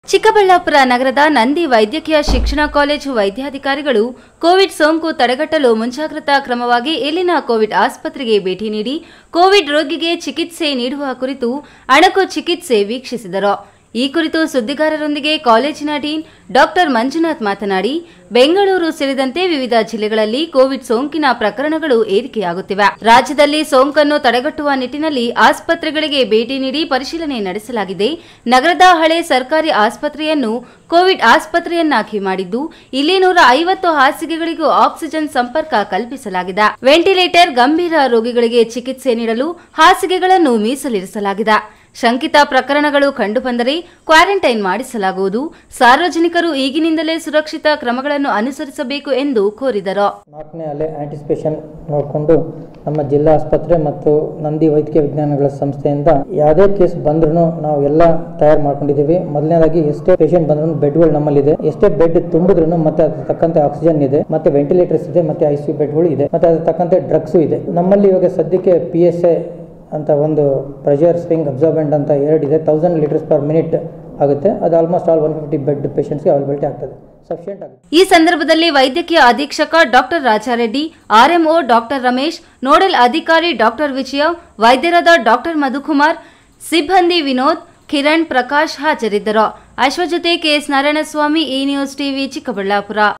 ಚಿಕ್ಕಬಳ್ಳಾಪುರ ನಗರದ ನಂದಿ ವೈದ್ಯಕೀಯ ಶಿಕ್ಷಣ ಕಾಲೇಜು ವೈದ್ಯಾಧಿಕಾರಿಗಳು ಕೋವಿಡ್ ಸೋಂಕು ತಡೆಗಟ್ಟಲು ಮುಂಜಾಗ್ರತಾ ಕ್ರಮವಾಗಿ ಇಲ್ಲಿನ ಕೋವಿಡ್ ಆಸ್ಪತ್ರೆಗೆ ಭೇಟಿ ನೀಡಿ ಕೋವಿಡ್ ರೋಗಿಗೆ ಚಿಕಿತ್ಸೆ ನೀಡುವ ಕುರಿತು ಅಣಕು ಚಿಕಿತ್ಸೆ ವೀಕ್ಷಿಸಿದರು ಈ ಕುರಿತು ಸುದ್ದಿಗಾರರೊಂದಿಗೆ ಕಾಲೇಜಿನ ಡೀನ್ ಡಾಕ್ಟರ್ ಮಂಜುನಾಥ್ ಮಾತನಾಡಿ ಬೆಂಗಳೂರು ಸೇರಿದಂತೆ ವಿವಿಧ ಜಿಲ್ಲೆಗಳಲ್ಲಿ ಕೋವಿಡ್ ಸೋಂಕಿನ ಪ್ರಕರಣಗಳು ಏರಿಕೆಯಾಗುತ್ತಿವೆ ರಾಜ್ಯದಲ್ಲಿ ಸೋಂಕನ್ನು ತಡೆಗಟ್ಟುವ ನಿಟ್ಟಿನಲ್ಲಿ ಆಸ್ಪತ್ರೆಗಳಿಗೆ ಭೇಟಿ ನೀಡಿ ಪರಿಶೀಲನೆ ನಡೆಸಲಾಗಿದೆ ನಗರದ ಹಳೆ ಸರ್ಕಾರಿ ಆಸ್ಪತ್ರೆಯನ್ನು ಕೋವಿಡ್ ಆಸ್ಪತ್ರೆಯನ್ನಾಗಿ ಮಾಡಿದ್ದು ಇಲ್ಲಿ ನೂರ ಐವತ್ತು ಹಾಸಿಗೆಗಳಿಗೂ ಆಕ್ಸಿಜನ್ ಸಂಪರ್ಕ ಕಲ್ಪಿಸಲಾಗಿದೆ ವೆಂಟಿಲೇಟರ್ ಗಂಭೀರ ರೋಗಿಗಳಿಗೆ ಚಿಕಿತ್ಸೆ ನೀಡಲು ಹಾಸಿಗೆಗಳನ್ನು ಮೀಸಲಿರಿಸಲಾಗಿದೆ ಶಂಕಿತ ಪ್ರಕರಣಗಳು ಕಂಡುಬಂದರೆ ಕ್ವಾರಂಟೈನ್ ಮಾಡಿಸಲಾಗುವುದು ಸಾರ್ವಜನಿಕರು ಈಗಿನಿಂದಲೇ ಸುರಕ್ಷಿತ ಕ್ರಮಗಳನ್ನು ಅನುಸರಿಸಬೇಕು ಎಂದು ಕೋರಿದರು ನಾಲ್ಕನೇ ಅಲೆ ಆಂಟಿಸಿಪೇಷನ್ ನೋಡಿಕೊಂಡು ನಮ್ಮ ಜಿಲ್ಲಾ ಆಸ್ಪತ್ರೆ ಮತ್ತು ನಂದಿ ವೈದ್ಯಕೀಯ ವಿಜ್ಞಾನಗಳ ಸಂಸ್ಥೆಯಿಂದ ಯಾವುದೇ ಕೇಸ್ ಬಂದ್ರೂ ನಾವು ಎಲ್ಲ ತಯಾರು ಮಾಡ್ಕೊಂಡಿದ್ದೀವಿ ಮೊದಲನೇದಾಗಿ ಎಷ್ಟೇ ಪೇಷಂಟ್ ಬಂದ್ರೂ ಬೆಡ್ಗಳು ನಮ್ಮಲ್ಲಿದೆ ಎಷ್ಟೇ ಬೆಡ್ ತುಂಬಿದ್ರು ಮತ್ತೆ ಅದ್ರ ತಕ್ಕಂತೆ ಆಕ್ಸಿಜನ್ ಇದೆ ಮತ್ತೆ ವೆಂಟಿಲೇಟರ್ಸ್ ಇದೆ ಮತ್ತೆ ಐ ಸಿ ಬೆಡ್ಗಳು ಇದೆ ಮತ್ತೆ ಅದ್ರ ತಕ್ಕಂತೆ ಡ್ರಗ್ಸು ಇದೆ ನಮ್ಮಲ್ಲಿ ಇವಾಗ ಸದ್ಯಕ್ಕೆ ಪಿ ಎಸ್ ಎ ಅಂತ ಒಂದು ಪ್ರೆಷರ್ ಸ್ವಿಂಗ್ ಅಬ್ಸಾರ್ಬೆಂಟ್ ಅಂತ ಎರಡಿದೆ ತೌಸಂಡ್ ಲೀಟರ್ಸ್ ಪರ್ ಮಿನಿಟ್ ಆಗುತ್ತೆ ಅದು almost all one fifty bed ಪೇಷಂಟ್ಸ್ಗೆ ಅವೈಲಬಿಲಿಟಿ ಆಗ್ತದೆ ಸಫಿಷಿಯಂಟ್ ಆಗುತ್ತೆ ಈ ಸಂದರ್ಭದಲ್ಲಿ ವೈದ್ಯಕೀಯ ಅಧೀಕ್ಷಕ doctor Raja Reddy RMO doctor Ramesh nodal ಅಧಿಕಾರಿ ಡಾಕ್ಟರ್ ವಿಜಯ ವೈದ್ಯರಾದ ಡಾಕ್ಟರ್ ಮಧುಕುಮಾರ್ ಸಿಬ್ಬಂದಿ ವಿನೋದ್ ಕಿರಣ್ ಪ್ರಕಾಶ್ ಹಾಜರಿದ್ದರು ಅಶ್ವ ಜೊತೆ ಕೆಎಸ್ ನಾರಾಯಣಸ್ವಾಮಿ ಈ ನ್ಯೂಸ್ ಟಿವಿ ಚಿಕ್ಕಬಳ್ಳಾಪುರ